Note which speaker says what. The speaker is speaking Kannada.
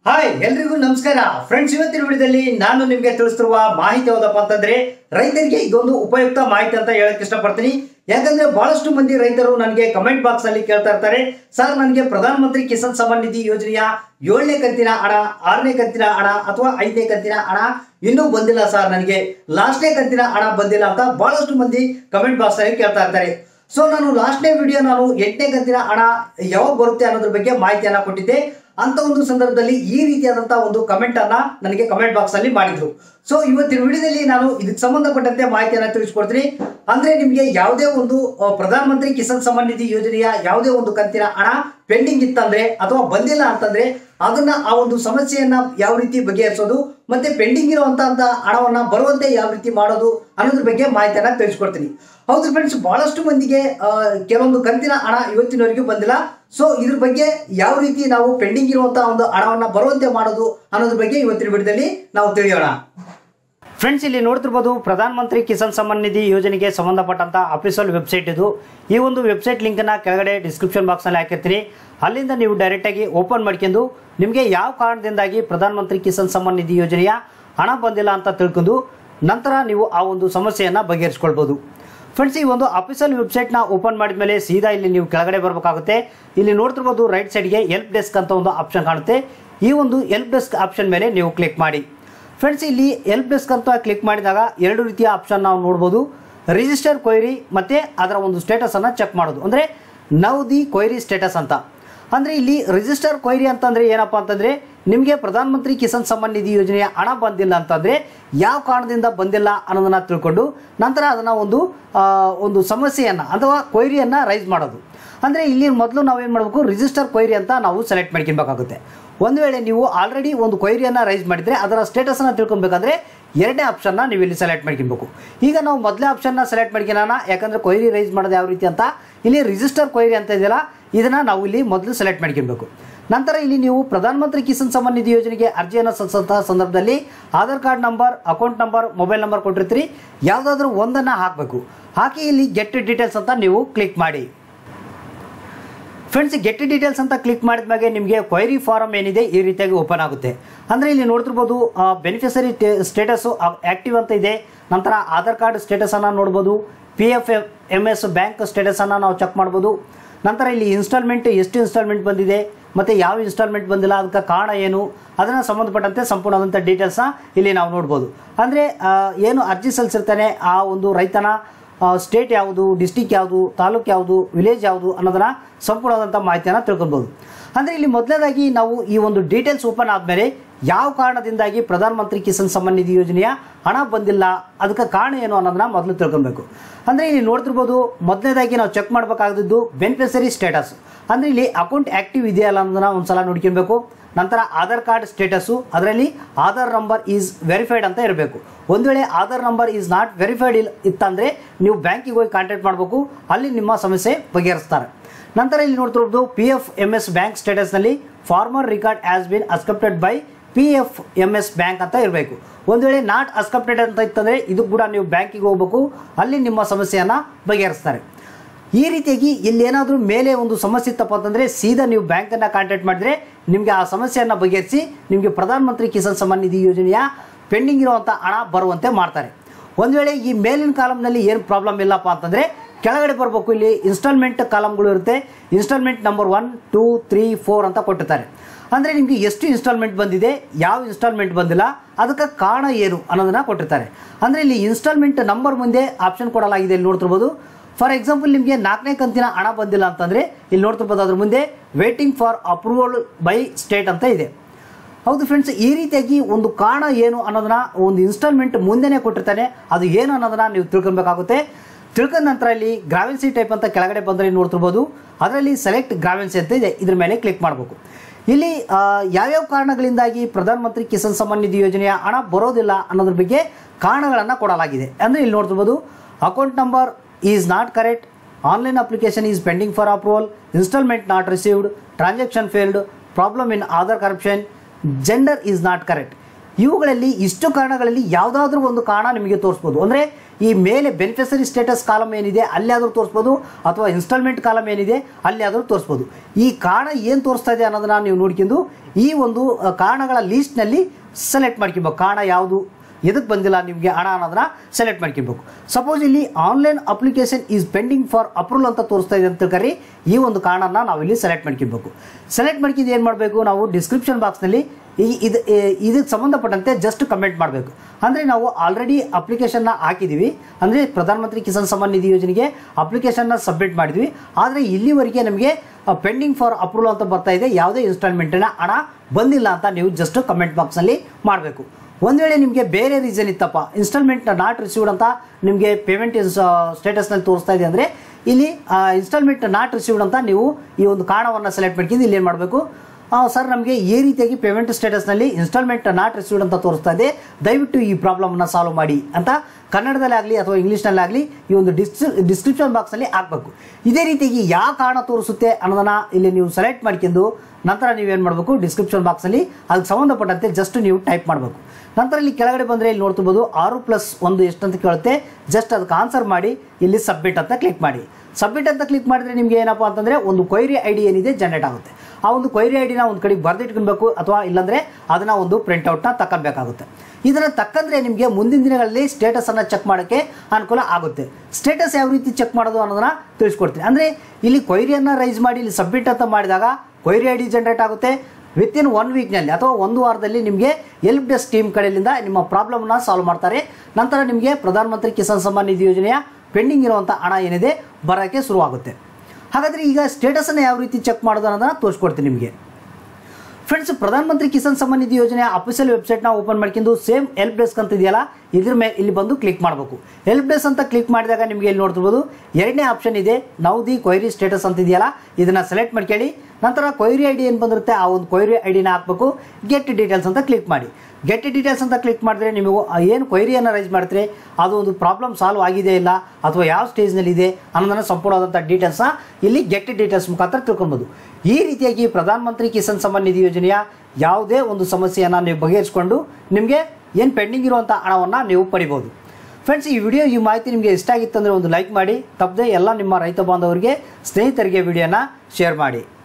Speaker 1: ಹಾಯ್ ಎಲ್ರಿಗೂ ನಮಸ್ಕಾರ ಫ್ರೆಂಡ್ಸ್ ಇವತ್ತಿನ ವಿಡಿಯೋದಲ್ಲಿ ನಾನು ನಿಮಗೆ ತಿಳಿಸ್ತಿರುವ ಮಾಹಿತಿ ಯಾವುದಪ್ಪ ಅಂತಂದ್ರೆ ರೈತರಿಗೆ ಇದೊಂದು ಉಪಯುಕ್ತ ಮಾಹಿತಿ ಅಂತ ಹೇಳಕ್ ಇಷ್ಟಪಡ್ತೀನಿ ಯಾಕಂದ್ರೆ ಬಹಳಷ್ಟು ಮಂದಿ ರೈತರು ನನಗೆ ಕಮೆಂಟ್ ಬಾಕ್ಸ್ ಅಲ್ಲಿ ಕೇಳ್ತಾ ಇರ್ತಾರೆ ಸರ್ ನನಗೆ ಪ್ರಧಾನ ಮಂತ್ರಿ ಕಿಸಾನ್ ಸಮ್ಮಾನ್ ನಿಧಿ ಯೋಜನೆಯ ಏಳನೇ ಕಂತಿನ ಹಣ ಆರನೇ ಕಂತಿನ ಹಣ ಅಥವಾ ಐದನೇ ಕಂತಿನ ಹಣ ಇನ್ನೂ ಬಂದಿಲ್ಲ ಸರ್ ನನಗೆ ಲಾಸ್ಟ್ನೇ ಕಂತಿನ ಹಣ ಬಂದಿಲ್ಲ ಅಂತ ಬಹಳಷ್ಟು ಮಂದಿ ಕಮೆಂಟ್ ಬಾಕ್ಸ್ ಅಲ್ಲಿ ಕೇಳ್ತಾ ಇರ್ತಾರೆ ಸೊ ನಾನು ಲಾಸ್ಟ್ನೇ ವಿಡಿಯೋ ನಾನು ಎಂಟನೇ ಕಂತಿನ ಹಣ ಯಾವಾಗ ಬರುತ್ತೆ ಅನ್ನೋದ್ರ ಬಗ್ಗೆ ಮಾಹಿತಿಯನ್ನ ಕೊಟ್ಟಿದ್ದೆ ಅಂತ ಒಂದು ಸಂದರ್ಭದಲ್ಲಿ ಈ ರೀತಿಯಾದಂತಹ ಒಂದು ಕಮೆಂಟ್ ಅನ್ನ ನನಗೆ ಕಮೆಂಟ್ ಬಾಕ್ಸ್ ಅಲ್ಲಿ ಮಾಡಿದ್ರು ಸೊ ಇವತ್ತಿನ ವಿಡಿಯೋದಲ್ಲಿ ನಾನು ಇದಕ್ಕೆ ಸಂಬಂಧಪಟ್ಟಂತೆ ಮಾಹಿತಿಯನ್ನ ತಿಳಿಸ್ಕೊಡ್ತೀನಿ ಅಂದ್ರೆ ನಿಮಗೆ ಯಾವುದೇ ಒಂದು ಆ, ಪ್ರಧಾನ ಮಂತ್ರಿ ಕಿಸಾನ್ ಸಮ್ಮಾನ್ ನಿಧಿ ಯೋಜನೆಯ ಯಾವುದೇ ಒಂದು ಕಂತಿನ ಹಣ ಪೆಂಡಿಂಗ್ ಇತ್ತಂದ್ರೆ ಅಥವಾ ಬಂದಿಲ್ಲ ಅಂತಂದ್ರೆ ಅದನ್ನ ಆ ಒಂದು ಸಮಸ್ಯೆಯನ್ನ ಯಾವ ರೀತಿ ಬಗೆಹರಿಸೋದು ಮತ್ತೆ ಪೆಂಡಿಂಗ್ ಇರುವಂತಹ ಹಣವನ್ನ ಬರುವಂತೆ ಯಾವ ರೀತಿ ಮಾಡೋದು ಅನ್ನೋದ್ರ ಬಗ್ಗೆ ಮಾಹಿತಿಯನ್ನ ತಿಳಿಸ್ಕೊಡ್ತೀನಿ ಹೌದು ಫ್ರೆಂಡ್ಸ್ ಬಹಳಷ್ಟು ಮಂದಿಗೆ ಆ, ಕೆಲವೊಂದು ಕಂತಿನ ಹಣ ಇವತ್ತಿನವರೆಗೂ ಬಂದಿಲ್ಲ ಸೊ ಇದ್ರ ಬಗ್ಗೆ ಯಾವ ರೀತಿ ನಾವು ಪೆಂಡಿಂಗ್ ಇರುವಂತಹ ಒಂದು ಹಣವನ್ನ ಬರುವಂತೆ ಮಾಡೋದು ಅನ್ನೋದ್ರ ಬಗ್ಗೆ ಇವತ್ತಿನ ವಿಡಿಯೋದಲ್ಲಿ ನಾವು ತಿಳಿಯೋಣ ಫ್ರೆಂಡ್ಸ್ ಇಲ್ಲಿ ನೋಡ್ತಿರ್ಬೋದು ಪ್ರಧಾನ ಮಂತ್ರಿ ಕಿಸಾನ್ ಸಮ್ಮಾನ್ ನಿಧಿ ಯೋಜನೆಗೆ ಸಂಬಂಧಪಟ್ಟಂತ ಅಫಿಷಿಯಲ್ ವೆಬ್ಸೈಟ್ ಇದು ಈ ಒಂದು ವೆಬ್ಸೈಟ್ ಲಿಂಕನ್ನ ಕೆಳಗಡೆ ಡಿಸ್ಕ್ರಿಪ್ಷನ್ ಬಾಕ್ಸ್ನಲ್ಲಿ ಹಾಕಿರ್ತೀನಿ ಅಲ್ಲಿಂದ ನೀವು ಡೈರೆಕ್ಟಾಗಿ ಓಪನ್ ಮಾಡ್ಕೊಂಡು ನಿಮಗೆ ಯಾವ ಕಾರಣದಿಂದಾಗಿ ಪ್ರಧಾನ ಮಂತ್ರಿ ಕಿಸಾನ್ ಸಮ್ಮಾನ್ ನಿಧಿ ಯೋಜನೆಯ ಹಣ ಬಂದಿಲ್ಲ ಅಂತ ತಿಳ್ಕೊಂಡು ನಂತರ ನೀವು ಆ ಒಂದು ಸಮಸ್ಯೆಯನ್ನು ಬಗೆಹರಿಸ್ಕೊಳ್ಬೋದು ಫ್ರೆಂಡ್ಸ್ ಈ ಒಂದು ಅಫಿಷಿಯಲ್ ವೆಬ್ಸೈಟ್ನ ಓಪನ್ ಮಾಡಿದ ಮೇಲೆ ಸೀದಾ ಇಲ್ಲಿ ನೀವು ಕೆಳಗಡೆ ಬರಬೇಕಾಗುತ್ತೆ ಇಲ್ಲಿ ನೋಡ್ತಿರ್ಬೋದು ರೈಟ್ ಸೈಡ್ಗೆ ಎಲ್ಪ್ ಡೆಸ್ಕ್ ಅಂತ ಒಂದು ಆಪ್ಷನ್ ಕಾಣುತ್ತೆ ಈ ಒಂದು ಎಲ್ಪ್ ಡೆಸ್ಕ್ ಆಪ್ಷನ್ ಮೇಲೆ ನೀವು ಕ್ಲಿಕ್ ಮಾಡಿ ಫ್ರೆಂಡ್ಸ್ ಇಲ್ಲಿ ಎಲ್ಪ್ ಡೆಸ್ಕ್ ಅಂತ ಕ್ಲಿಕ್ ಮಾಡಿದಾಗ ಎರಡು ರೀತಿಯ ಆಪ್ಷನ್ ನಾವು ನೋಡ್ಬೋದು ರಿಜಿಸ್ಟರ್ ಕೊಯ್ರಿ ಮತ್ತು ಅದರ ಒಂದು ಸ್ಟೇಟಸನ್ನು ಚೆಕ್ ಮಾಡೋದು ಅಂದರೆ ನವ್ ದಿ ಕೊಯ್ರಿ ಸ್ಟೇಟಸ್ ಅಂತ ಅಂದರೆ ಇಲ್ಲಿ ರಿಜಿಸ್ಟರ್ ಕೊಯ್ರಿ ಅಂತಂದರೆ ಏನಪ್ಪ ಅಂತಂದರೆ ನಿಮಗೆ ಪ್ರಧಾನ ಮಂತ್ರಿ ಕಿಸಾನ್ ಸಮ್ಮಾನ್ ನಿಧಿ ಯೋಜನೆಯ ಹಣ ಬಂದಿಲ್ಲ ಅಂತಂದರೆ ಯಾವ ಕಾರಣದಿಂದ ಬಂದಿಲ್ಲ ಅನ್ನೋದನ್ನು ತಿಳ್ಕೊಂಡು ನಂತರ ಅದನ್ನು ಒಂದು ಆ, ಒಂದು ಸಮಸ್ಯೆಯನ್ನು ಅಥವಾ ಕೊಯ್ರಿಯನ್ನು ರೈಸ್ ಮಾಡೋದು ಅಂದರೆ ಇಲ್ಲಿ ಮೊದಲು ನಾವೇನು ಮಾಡಬೇಕು ರಿಜಿಸ್ಟರ್ ಕೊಯ್ರಿ ಅಂತ ನಾವು ಸೆಲೆಕ್ಟ್ ಮಾಡ್ಕೊಬೇಕಾಗುತ್ತೆ ಒಂದು ವೇಳೆ ನೀವು ಆಲ್ರೆಡಿ ಒಂದು ಕೊಯ್ರಿಯನ್ನು ರೈಸ್ ಮಾಡಿದರೆ ಅದರ ಸ್ಟೇಟಸನ್ನು ತಿಳ್ಕೊಬೇಕಾದ್ರೆ ಎರಡನೇ ಆಪ್ಷನ್ನ ನೀವು ಇಲ್ಲಿ ಸೆಲೆಕ್ಟ್ ಮಾಡ್ಕೊಬೇಕು ಈಗ ನಾವು ಮೊದಲೇ ಆಪ್ಷನ್ನ ಸೆಲೆಕ್ಟ್ ಮಾಡ್ಕೊಳ್ಳೋಣ ಯಾಕಂದರೆ ಕೊಯ್ರಿ ರೈಸ್ ಮಾಡೋದು ಯಾವ ರೀತಿ ಅಂತ ಇಲ್ಲಿ ರಿಜಿಸ್ಟರ್ ಕೊಯ್ರಿ ಅಂತ ಇದೆಯಲ್ಲ ಇದನ್ನು ನಾವು ಇಲ್ಲಿ ಮೊದಲು ಸೆಲೆಕ್ಟ್ ಮಾಡ್ಕೊಬೇಕು ನಂತರ ಇಲ್ಲಿ ನೀವು ಪ್ರಧಾನ ಮಂತ್ರಿ ಕಿಸಾನ್ ಸಮ್ಮಾನ್ ನಿಧಿ ಯೋಜನೆಗೆ ಅರ್ಜಿಯನ್ನು ಸಲ್ಲಿಸಂತಹ ಸಂದರ್ಭದಲ್ಲಿ Aadhaar card number account number mobile number ಕೊಟ್ಟಿರ್ತೀರಿ ಯಾವುದಾದ್ರೂ ಒಂದನ್ನು ಹಾಕಬೇಕು ಹಾಕಿ ಇಲ್ಲಿ ಗೆಟ್ ಡೀಟೇಲ್ಸ್ ಅಂತ ನೀವು ಕ್ಲಿಕ್ ಮಾಡಿ ಫ್ರೆಂಡ್ಸ್ ಗೆಟ್ ಡೀಟೇಲ್ಸ್ ಅಂತ ಕ್ಲಿಕ್ ಮಾಡಿದ ಮೇಲೆ ನಿಮಗೆ ಕ್ವೈರಿ ಫಾರಮ್ ಏನಿದೆ ಈ ರೀತಿಯಾಗಿ ಓಪನ್ ಆಗುತ್ತೆ ಅಂದರೆ ಇಲ್ಲಿ ನೋಡ್ತಿರ್ಬೋದು ಬೆನಿಫಿಷರಿ ಸ್ಟೇಟಸ್ಸು ಆ್ಯಕ್ಟಿವ್ ಅಂತ ಇದೆ ನಂತರ ಆಧಾರ್ ಕಾರ್ಡ್ ಸ್ಟೇಟಸನ್ನು ನೋಡ್ಬೋದು P F M S bank ಸ್ಟೇಟಸನ್ನು ನಾವು ಚೆಕ್ ಮಾಡ್ಬೋದು ನಂತರ ಇಲ್ಲಿ ಇನ್ಸ್ಟಾಲ್ಮೆಂಟ್ ಎಷ್ಟು ಇನ್ಸ್ಟಾಲ್ಮೆಂಟ್ ಬಂದಿದೆ ಮತ್ತು ಯಾವ ಇನ್ಸ್ಟಾಲ್ಮೆಂಟ್ ಬಂದಿಲ್ಲ ಅದಕ್ಕೆ ಕಾರಣ ಏನು ಅದನ್ನು ಸಂಬಂಧಪಟ್ಟಂತೆ ಸಂಪೂರ್ಣವಾದಂಥ ಡೀಟೇಲ್ಸ್ನ ಇಲ್ಲಿ ನಾವು ನೋಡ್ಬೋದು ಅಂದರೆ ಏನು ಅರ್ಜಿ ಸಲ್ಲಿಸಿರ್ತಾನೆ ಆ ಒಂದು ರೈತನ ಸ್ಟೇಟ್ ಯಾವುದು ಡಿಸ್ಟಿಕ್ ಯಾವುದು ತಾಲೂಕು ಯಾವುದು ವಿಲೇಜ್ ಯಾವುದು ಅನ್ನೋದನ್ನ ಸಂಪೂರ್ಣವಾದಂಥ ಮಾಹಿತಿಯನ್ನು ತಿಳ್ಕೊಬೋದು ಅಂದರೆ ಇಲ್ಲಿ ಮೊದಲನೇದಾಗಿ ನಾವು ಈ ಒಂದು ಡೀಟೇಲ್ಸ್ ಓಪನ್ ಆದಮೇಲೆ ಯಾವ ಕಾರಣದಿಂದಾಗಿ ಪ್ರಧಾನ ಮಂತ್ರಿ ಕಿಸಾನ್ ಸಮ್ಮಾನ್ ನಿಧಿ ಯೋಜನೆಯ ಹಣ ಬಂದಿಲ್ಲ ಅದಕ್ಕೆ ಕಾರಣ ಏನು ಅನ್ನೋದನ್ನ ಮೊದಲು ತಿಳ್ಕೊಬೇಕು ಅಂದರೆ ಇಲ್ಲಿ ನೋಡ್ತಿರ್ಬೋದು ಮೊದಲನೇದಾಗಿ ನಾವು ಚೆಕ್ ಮಾಡಬೇಕಾಗಿದ್ದು ಬೆನಿಫಿಷರಿ ಸ್ಟೇಟಸ್ ಅಂದರೆ ಇಲ್ಲಿ ಅಕೌಂಟ್ ಆ್ಯಕ್ಟಿವ್ ಇದೆಯಲ್ಲ ಅನ್ನೋದನ್ನ ಒಂದ್ಸಲ ನೋಡ್ಕೊಬೇಕು ನಂತರ ಆಧಾರ್ ಕಾರ್ಡ್ ಸ್ಟೇಟಸ್ಸು ಅದರಲ್ಲಿ ಆಧಾರ್ ನಂಬರ್ ಈಸ್ ವೆರಿಫೈಡ್ ಅಂತ ಇರಬೇಕು ಒಂದು ವೇಳೆ Aadhaar number is not verified ಇಲ್ಲ ಇತ್ತಂದರೆ ನೀವು ಬ್ಯಾಂಕಿಗೆ ಹೋಗಿ ಕಾಂಟ್ಯಾಕ್ಟ್ ಮಾಡಬೇಕು ಅಲ್ಲಿ ನಿಮ್ಮ ಸಮಸ್ಯೆ ಬಗೆಹರಿಸ್ತಾರೆ ನಂತರ ಇಲ್ಲಿ ನೋಡ್ತಿರೋದು P F M S bank ಸ್ಟೇಟಸ್ನಲ್ಲಿ farmer record as been accepted by P F M S bank ಅಂತ ಇರಬೇಕು ಒಂದು ವೇಳೆ ನಾಟ್ ಅಸ್ಕಪ್ಟೆಡ್ ಅಂತ ಇತ್ತಂದರೆ ಇದು ಕೂಡ ನೀವು ಬ್ಯಾಂಕಿಗೆ ಹೋಗ್ಬೇಕು ಅಲ್ಲಿ ನಿಮ್ಮ ಸಮಸ್ಯೆಯನ್ನು ಬಗೆಹರಿಸ್ತಾರೆ ಈ ರೀತಿಯಾಗಿ ಇಲ್ಲಿ ಏನಾದರೂ ಮೇಲೆ ಒಂದು ಸಮಸ್ಯೆ ಇತ್ತಪ್ಪ ಅಂತಂದರೆ ಸೀದಾ ನೀವು ಬ್ಯಾಂಕನ್ನು ಕಾಂಟ್ಯಾಕ್ಟ್ ಮಾಡಿದ್ರೆ ನಿಮಗೆ ಆ ಸಮಸ್ಯೆಯನ್ನು ಬಗೆಹರಿಸಿ ನಿಮಗೆ ಪ್ರಧಾನ ಮಂತ್ರಿ ಕಿಸಾನ್ ಸಮ್ಮಾನ್ ನಿಧಿ ಯೋಜನೆಯ ಪೆಂಡಿಂಗ್ ಇರುವಂಥ ಹಣ ಬರುವಂತೆ ಮಾಡ್ತಾರೆ ಒಂದು ವೇಳೆ ಈ ಮೇಲಿನ ಕಾಲಮ್ನಲ್ಲಿ ಏನು ಪ್ರಾಬ್ಲಮ್ ಇಲ್ಲಪ್ಪ ಅಂತಂದರೆ ಕೆಳಗಡೆ ಬರಬೇಕು ಇಲ್ಲಿ ಇನ್ಸ್ಟಾಲ್ಮೆಂಟ್ ಕಾಲಮ್ಗಳು ಇರುತ್ತೆ instalment number one two three four ಅಂತ ಕೊಟ್ಟಿರ್ತಾರೆ ಅಂದರೆ ನಿಮಗೆ ಎಷ್ಟು ಇನ್ಸ್ಟಾಲ್ಮೆಂಟ್ ಬಂದಿದೆ ಯಾವ ಇನ್ಸ್ಟಾಲ್ಮೆಂಟ್ ಬಂದಿಲ್ಲ ಅದಕ್ಕೆ ಕಾರಣ ಏನು ಅನ್ನೋದನ್ನ ಕೊಟ್ಟಿರ್ತಾರೆ ಅಂದರೆ ಇಲ್ಲಿ ಇನ್ಸ್ಟಾಲ್ಮೆಂಟ್ ನಂಬರ್ ಮುಂದೆ ಆಪ್ಷನ್ ಕೊಡಲಾಗಿದೆ ಇಲ್ಲಿ ನೋಡ್ತಿರ್ಬೋದು ಫಾರ್ ಎಕ್ಸಾಂಪಲ್ ನಿಮಗೆ ನಾಲ್ಕನೇ ಕಂತಿನ ಹಣ ಬಂದಿಲ್ಲ ಅಂತಂದರೆ ಇಲ್ಲಿ ನೋಡ್ತಿರ್ಬೋದು ಅದ್ರ ಮುಂದೆ waiting for approval by state ಅಂತ ಇದೆ ಹೌದು ಫ್ರೆಂಡ್ಸ್ ಈ ರೀತಿಯಾಗಿ ಒಂದು ಕಾರಣ ಏನು ಅನ್ನೋದನ್ನ ಒಂದು ಇನ್ಸ್ಟಾಲ್ಮೆಂಟ್ ಮುಂದೆನೇ ಕೊಟ್ಟಿರ್ತಾನೆ ಅದು ಏನು ಅನ್ನೋದನ್ನ ನೀವು ತಿಳ್ಕೊಬೇಕಾಗುತ್ತೆ ತಿಳ್ಕೊಂಡ ನಂತರ ಇಲ್ಲಿ ಗ್ರಾವೆನ್ಸಿ ಟೈಪ್ ಅಂತ ಕೆಳಗಡೆ ಬಂದರೆ ನೋಡ್ತಿರ್ಬೋದು ಅದರಲ್ಲಿ ಸೆಲೆಕ್ಟ್ ಗ್ರಾವೆನ್ಸಿ ಅಂತ ಇದೆ ಇದ್ರ ಮೇಲೆ ಕ್ಲಿಕ್ ಮಾಡಬೇಕು ಇಲ್ಲಿ ಆ, ಯಾವ್ಯಾವ ಕಾರಣಗಳಿಂದಾಗಿ ಪ್ರಧಾನ ಮಂತ್ರಿ ಕಿಸಾನ್ ಸಮ್ಮಾನ್ ನಿಧಿ ಯೋಜನೆಯ ಹಣ ಬರೋದಿಲ್ಲ ಅನ್ನೋದ್ರ ಬಗ್ಗೆ ಕಾರಣಗಳನ್ನು ಕೊಡಲಾಗಿದೆ ಅಂದರೆ ಇಲ್ಲಿ ನೋಡ್ತಿರ್ಬೋದು account number is not correct online application is pending for approval instalment not received transaction failed problem in Aadhaar corruption gender is not correct ಇವುಗಳಲ್ಲಿ ಇಷ್ಟು ಕಾರಣಗಳಲ್ಲಿ ಯಾವುದಾದ್ರೂ ಒಂದು ಕಾರಣ ನಿಮಗೆ ತೋರಿಸ್ಬೋದು ಅಂದರೆ ಈ ಮೇಲೆ ಬೆನಿಫಿಷರಿ ಸ್ಟೇಟಸ್ ಕಾಲಮ್ ಏನಿದೆ ಅಲ್ಲಿ ಆದರೂ ತೋರಿಸ್ಬೋದು ಅಥವಾ ಇನ್ಸ್ಟಾಲ್ಮೆಂಟ್ ಕಾಲಮ್ ಏನಿದೆ ಅಲ್ಲಿ ಆದರೂ ತೋರಿಸ್ಬೋದು ಈ ಕಾರಣ ಏನು ತೋರಿಸ್ತಾ ಇದೆ ಅನ್ನೋದನ್ನ ನೀವು ನೋಡ್ಕೊಂಡು ಈ ಒಂದು ಆ, ಕಾರಣಗಳ ಲೀಸ್ಟ್ನಲ್ಲಿ ಸೆಲೆಕ್ಟ್ ಮಾಡ್ಕೊಬೇಕು ಕಾರಣ ಯಾವುದು ಎದಕ್ಕೆ ಬಂದಿಲ್ಲ ನಿಮಗೆ ಹಣ ಅನ್ನೋದನ್ನ ಸೆಲೆಕ್ಟ್ ಮಾಡ್ಕೊಬೇಕು ಸಪೋಸ್ ಇಲ್ಲಿ online application is pending for approval ಅಂತ ತೋರಿಸ್ತಾ ಇದೆ ಅಂತ ತಿಳ್ಕರಿ ಈ ಒಂದು ಕಾರಣನ ನಾವು ಇಲ್ಲಿ ಸೆಲೆಕ್ಟ್ ಮಾಡ್ಕೊಬೇಕು ಸೆಲೆಕ್ಟ್ ಮಾಡ್ಕೊಂಡು ಏನು ಮಾಡಬೇಕು ನಾವು ಡಿಸ್ಕ್ರಿಪ್ಷನ್ ಬಾಕ್ಸ್ನಲ್ಲಿ ಈ ಇದು ಈ- ಇದಕ್ಕೆ ಸಂಬಂಧಪಟ್ಟಂತೆ ಜಸ್ಟ್ ಕಮೆಂಟ್ ಮಾಡಬೇಕು ಅಂದರೆ ನಾವು ಆಲ್ರೆಡಿ ಅಪ್ಲಿಕೇಶನ್ನ ಹಾಕಿದ್ದೀವಿ ಅಂದರೆ ಪ್ರಧಾನಮಂತ್ರಿ ಕಿಸಾನ್ ಸಮ್ಮಾನ್ ನಿಧಿ ಯೋಜನೆಗೆ ಅಪ್ಲಿಕೇಶನ್ನ ಸಬ್ಮಿಟ್ ಮಾಡಿದ್ವಿ ಆದರೆ ಇಲ್ಲಿವರೆಗೆ ನಮಗೆ ಪೆಂಡಿಂಗ್ ಫಾರ್ ಅಪ್ರೂವಲ್ ಅಂತ ಬರ್ತಾ ಇದೆ ಯಾವುದೇ ಇನ್ಸ್ಟಾಲ್ಮೆಂಟಿನ ಹಣ ಬಂದಿಲ್ಲ ಅಂತ ನೀವು ಜಸ್ಟ್ ಕಮೆಂಟ್ ಬಾಕ್ಸ್ನಲ್ಲಿ ಮಾಡಬೇಕು ಒಂದು ವೇಳೆ ನಿಮಗೆ ಬೇರೆ ರೀಸನ್ ಇತ್ತಪ್ಪ ಇನ್ಸ್ಟಾಲ್ಮೆಂಟ್ ನಾಟ್ ರಿಸೀವ್ಡ್ ಅಂತ ನಿಮಗೆ ಪೇಮೆಂಟ್ ಸ್ಟೇಟಸ್ನಲ್ಲಿ ತೋರಿಸ್ತಾ ಇದೆ ಅಂದರೆ ಇಲ್ಲಿ ಇನ್ಸ್ಟಾಲ್ಮೆಂಟ್ ನಾಟ್ ರಿಸೀವ್ಡ್ ಅಂತ ನೀವು ಈ ಒಂದು ಕಾರಣವನ್ನು ಸೆಲೆಕ್ಟ್ ಮಾಡ್ಕೊಂಡು ಇಲ್ಲಿ ಏನು ಮಾಡಬೇಕು ಸರ್ ನಮಗೆ ಈ ರೀತಿಯಾಗಿ ಪೇಮೆಂಟ್ ಸ್ಟೇಟಸ್ನಲ್ಲಿ ಇನ್ಸ್ಟಾಲ್ಮೆಂಟ್ ನಾಟ್ ರಿಸೀವ್ಡ್ ಅಂತ ತೋರಿಸ್ತಾ ಇದೆ ದಯವಿಟ್ಟು ಈ ಪ್ರಾಬ್ಲಮ್ನ ಸಾಲ್ವ್ ಮಾಡಿ ಅಂತ ಕನ್ನಡದಲ್ಲಿ ಆಗಲಿ ಅಥವಾ ಇಂಗ್ಲೀಷ್ನಲ್ಲಿ ಆಗಲಿ ಈ ಒಂದು ಡಿಸ್ ಡಿಸ್ಕ್ರಿಪ್ಷನ್ ಬಾಕ್ಸಲ್ಲಿ ಹಾಕಬೇಕು ಇದೇ ರೀತಿಯಾಗಿ ಯಾವ ಕಾರಣ ತೋರಿಸುತ್ತೆ ಅನ್ನೋದನ್ನ ಇಲ್ಲಿ ನೀವು ಸೆಲೆಕ್ಟ್ ಮಾಡ್ಕೊಂಡು ನಂತರ ನೀವೇನು ಮಾಡಬೇಕು ಡಿಸ್ಕ್ರಿಪ್ಷನ್ ಬಾಕ್ಸಲ್ಲಿ ಅದಕ್ಕೆ ಸಂಬಂಧಪಟ್ಟಂತೆ ಜಸ್ಟ್ ನೀವು ಟೈಪ್ ಮಾಡಬೇಕು ನಂತರ ಇಲ್ಲಿ ಕೆಳಗಡೆ ಬಂದರೆ ಇಲ್ಲಿ ನೋಡ್ತಿರ್ಬೋದು ಆರು ಪ್ಲಸ್ ಒಂದು ಎಷ್ಟು ಅಂತ ಕೇಳುತ್ತೆ ಜಸ್ಟ್ ಅದಕ್ಕೆ ಆನ್ಸರ್ ಮಾಡಿ ಇಲ್ಲಿ ಸಬ್ಮಿಟ್ ಅಂತ ಕ್ಲಿಕ್ ಮಾಡಿ ಸಬ್ಮಿಟ್ ಅಂತ ಕ್ಲಿಕ್ ಮಾಡಿದ್ರೆ ನಿಮಗೆ ಏನಪ್ಪ ಅಂತಂದರೆ ಒಂದು ಕೊಯ್ರಿ ಐ ಡಿ ಏನಿದೆ ಜನರೇಟ್ ಆಗುತ್ತೆ ಆ ಒಂದು ಕೊಯ್ರಿ ಐ ಡಿನ ಒಂದು ಕಡೆಗೆ ಬರೆದಿಟ್ಕೊಬೇಕು ಅಥವಾ ಇಲ್ಲಾಂದರೆ ಅದನ್ನು ಒಂದು ಪ್ರಿಂಟ್ಔಟ್ನ ತಗೊಬೇಕಾಗುತ್ತೆ ಇದನ್ನು ತಕ್ಕಂದ್ರೆ ನಿಮಗೆ ಮುಂದಿನ ದಿನಗಳಲ್ಲಿ ಸ್ಟೇಟಸನ್ನು ಚೆಕ್ ಮಾಡೋಕ್ಕೆ ಅನುಕೂಲ ಆಗುತ್ತೆ ಸ್ಟೇಟಸ್ ಯಾವ ರೀತಿ ಚೆಕ್ ಮಾಡೋದು ಅನ್ನೋದನ್ನ ತಿಳಿಸ್ಕೊಡ್ತೀನಿ ಅಂದರೆ ಇಲ್ಲಿ ಕೊಯ್ರಿಯನ್ನು ರೈಸ್ ಮಾಡಿ ಇಲ್ಲಿ ಸಬ್ಮಿಟ್ ಅಂತ ಮಾಡಿದಾಗ ಕೊಯ್ರಿ ಐ ಡಿ ಜನರೇಟ್ ಆಗುತ್ತೆ ವಿತ್ ಇನ್ ಒನ್ ವೀಕ್ನಲ್ಲಿ ಅಥವಾ ಒಂದು ವಾರದಲ್ಲಿ ನಿಮಗೆ ಎಲ್ಪ್ ಡೆಸ್ಕ್ ಟೀಮ್ ಕಡೆಯಿಂದ ನಿಮ್ಮ ಪ್ರಾಬ್ಲಮ್ನ ಸಾಲ್ವ್ ಮಾಡ್ತಾರೆ ನಂತರ ನಿಮಗೆ ಪ್ರಧಾನಮಂತ್ರಿ ಕಿಸಾನ್ ಸಮ್ಮಾನ್ ನಿಧಿ ಯೋಜನೆಯ ಪೆಂಡಿಂಗ್ ಇರುವಂಥ ಹಣ ಏನಿದೆ ಬರೋಕ್ಕೆ ಶುರುವಾಗುತ್ತೆ ಹಾಗಾದರೆ ಈಗ ಸ್ಟೇಟಸನ್ನು ಯಾವ ರೀತಿ ಚೆಕ್ ಮಾಡೋದು ಅನ್ನೋದನ್ನ ತೋರಿಸ್ಕೊಡ್ತೀನಿ ನಿಮಗೆ ಫ್ರೆಂಡ್ಸ್ ಪ್ರಧಾನಮಂತ್ರಿ ಕಿಸಾನ್ ಸಮ್ಮಾನ್ ನಿಧಿ ಯೋಜನೆ ಅಫಿಷಿಯಲ್ ವೆಬ್ಸೈಟ್ನ ಓಪನ್ ಮಾಡ್ಕೊಂಡು ಸೇಮ್ ಹೆಲ್ಪ್ ಡೆಸ್ಕ್ ಅಂತ ಇದೆಯಲ್ಲ ಇದ್ರ ಮೇಲೆ ಇಲ್ಲಿ ಬಂದು ಕ್ಲಿಕ್ ಮಾಡಬೇಕು ಹೆಲ್ಪ್ ಡೆಸ್ಕ್ ಅಂತ ಕ್ಲಿಕ್ ಮಾಡಿದಾಗ ನಿಮಗೆ ಇಲ್ಲಿ ನೋಡ್ತಿರ್ಬೋದು ಎರಡನೇ ಆಪ್ಷನ್ ಇದೆ ನಾವು ದಿ ಕೊಯ್ರಿ ಸ್ಟೇಟಸ್ ಅಂತ ಇದೆಯಲ್ಲ ಇದನ್ನು ಸೆಲೆಕ್ಟ್ ಮಾಡ್ಕೊಳ್ಳಿ ನಂತರ ಕೊಯ್ರಿ ಐ ಡಿ ಏನು ಬಂದಿರುತ್ತೆ ಆ ಒಂದು ಕೊಯ್ರಿ ಐ ಡಿನ ಹಾಕಬೇಕು ಗೆಟ್ ಡೀಟೇಲ್ಸ್ ಅಂತ ಕ್ಲಿಕ್ ಮಾಡಿ ಗೆಟ್ ಡೀಟೇಲ್ಸ್ ಅಂತ ಕ್ಲಿಕ್ ಮಾಡಿದ್ರೆ ನೀವು ಏನು ಕೊಯ್ರಿಯನ್ನು ರೈಸ್ ಮಾಡ್ತೀರಿ ಅದು ಒಂದು ಪ್ರಾಬ್ಲಮ್ ಸಾಲ್ವ್ ಆಗಿದೆ ಇಲ್ಲ ಅಥವಾ ಯಾವ ಸ್ಟೇಜ್ನಲ್ಲಿ ಇದೆ ಅನ್ನೋದನ್ನು ಸಂಪೂರ್ಣವಾದಂಥ ಡೀಟೇಲ್ಸ್ನ ಇಲ್ಲಿ ಗೆಟ್ ಡೀಟೇಲ್ಸ್ ಮುಖಾಂತರ ತಿಳ್ಕೊಬೋದು ಈ ರೀತಿಯಾಗಿ ಪ್ರಧಾನಮಂತ್ರಿ ಕಿಸಾನ್ ಸಮ್ಮಾನ್ ನಿಧಿ ಯೋಜನೆಯ ಯಾವುದೇ ಒಂದು ಸಮಸ್ಯೆಯನ್ನು ನೀವು ಬಗೆಹರಿಸಿಕೊಂಡು ನಿಮಗೆ ಏನು ಪೆಂಡಿಂಗ್ ಇರುವಂಥ ಹಣವನ್ನು ನೀವು ಪಡಿಬೋದು ಫ್ರೆಂಡ್ಸ್ ಈ ವಿಡಿಯೋ ಈ ಮಾಹಿತಿ ನಿಮಗೆ ಇಷ್ಟ ಆಗಿತ್ತು ಅಂದರೆ ಒಂದು ಲೈಕ್ ಮಾಡಿ ತಪ್ಪದೆ ಎಲ್ಲ ನಿಮ್ಮ ರೈತ ಬಾಂಧವರಿಗೆ ಸ್ನೇಹಿತರಿಗೆ ವಿಡಿಯೋನ ಶೇರ್ ಮಾಡಿ